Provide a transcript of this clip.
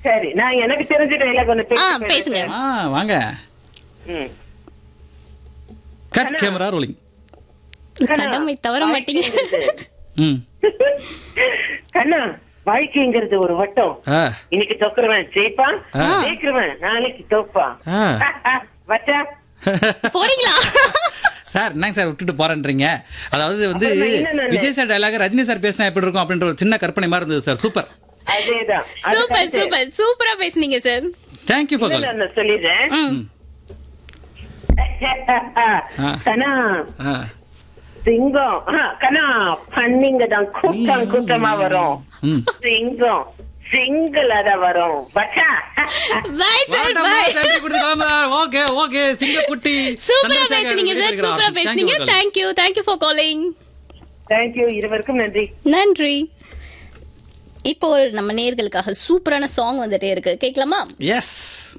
சரி நான் எனக்கு தெரிஞ்ச டைலாக் ஒண்ணு ஆ பேசுறேன். பேசுங்க ஆ வாங்க ம். கட் கேமரா ரோலிங் கண்ணா, கடமை தவற மாட்டீங்க. வாழ்க்கைங்கிறது- ம் கண்ணா வாழ்க்கைங்கிறது ஒரு வட்டம் ஆ இன்னைக்கு தொக்குறவன் ஜெயிப்பான் ஆ. ஜெயிக்கிறவன் நாளைக்கு தோப்பான் ஆ. வச்சா போறீங்களா சார் என்னங்க சார் விட்டுட்டு போறேன்றீங்க அதாவது வந்து அப்புறம் நான் என்ன நானு? Vijay sir dialogue Rajini sir பேசினா எப்படி இருக்கும் அப்படின்ற ஒரு சின்ன கற்பனை மாதிரி இருந்தது சார் சூப்பர் அதேதான் அது சூப்பர் correct. சூப்பர் சூப்பரா பேசுனீங்க சார் தேங்க்யூ ஃபார் இல்ல, கால் நான் சொல்லிடுறேன் ம் ஆ. கண்ணா சிங்கம் ஆ, கண்ணா பண்ணிங்க தான் கூட்டம் கூட்டமா வரும் ம் சிங்கம் சிங்கிள் தான் வரும் பச்சா bye sir bye okay okay சிங்கக்குட்டி சூப்பரா பேசுனீங்க சார் சூப்பரா பேசுனீங்க thank you thank you for calling thank you இருவருக்கும் நன்றி நன்றி இப்போ ஒரு நம்ம நேர்களுக்காக சூப்பரான சாங் வந்துட்டே இருக்கு கேட்கலாமா எஸ்